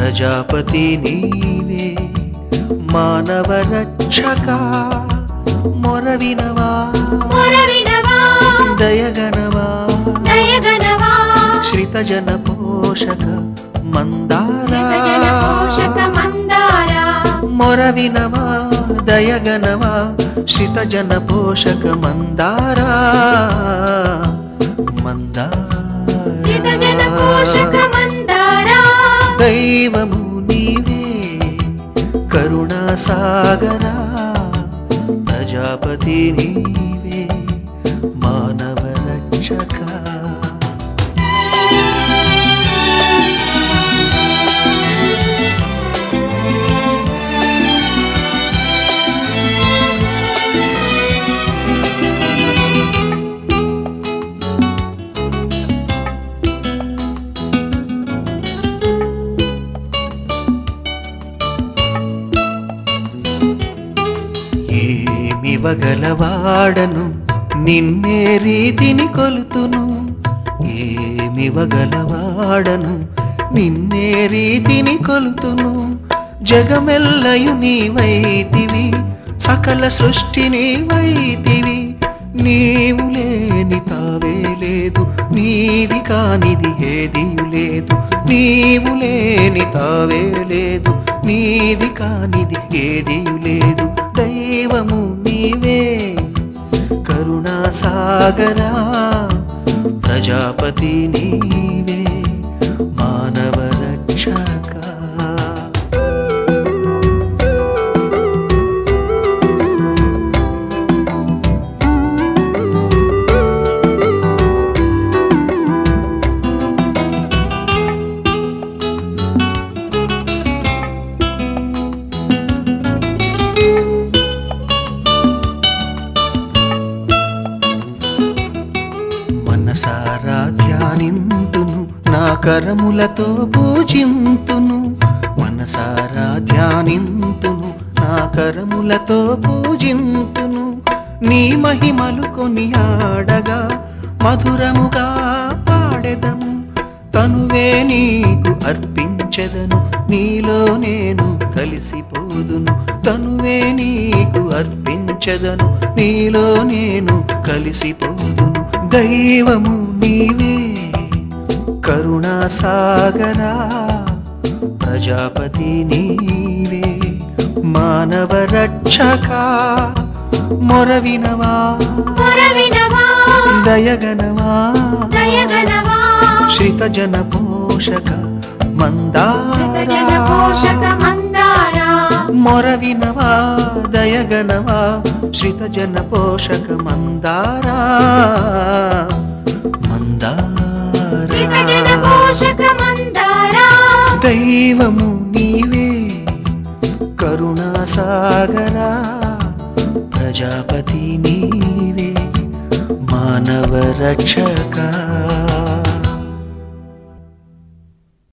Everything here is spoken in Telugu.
ప్రజాపతి నీవే మానవ రక్షక మొరవినవా మొరవినవా దయగనవా దయగనవా శ్రితజన పోషక మందారా జన పోషక మందారా మొరవినవా దయగనవా శ్రితజన పోషక మందారా జన పోషక మందారా మందారా దైవము నీవే కరుణా సాగరా ప్రజాపతి నీవే మానవ రక్షక ఏమివగలవాడను నిన్నే రీతిని కొలుతును ఏమివగలవాడను నిన్నే రీతిని కొలుతును జగమెల్లయు నీవైతివి సకల సృష్టి నీవైతివి నీవు లేని తావే లేదు నీది కానిది ఏదియు లేదు నీవు లేని తావే లేదు నీది కానిది ఏదియు లేదు దైవము నీవే కరుణా సాగరా ప్రజాపతి నీవే మానవ రక్షక మనసారా ధ్యానింతును నా కరములతో పూజింతును మనసారా ధ్యానింతును నా కరములతో పూజింతును నీ మహిమలు కొనియాడగా మధురముగా పాడెదము తనువే నీకు అర్పించెదను నీలో నేను కలిసిపోదును తనువే నీకు అర్పించెదను నీలో నేను కలిసిపోదును దైవము నీవే కరుణా సాగరా ప్రజాపతి నీవే మానవ రక్షక మొరవినవా మొరవినవా దయగనవా దయగనవా శ్రితజన పోషక జన పోషక మందారా మందారా మొరవినవా దయగనవా శ్రితజన పోషక మందారా జన పోషక మందారా మందారా దైవము నీవే కరుణా సాగరా ప్రజాపతి నీవే మానవ రక్షక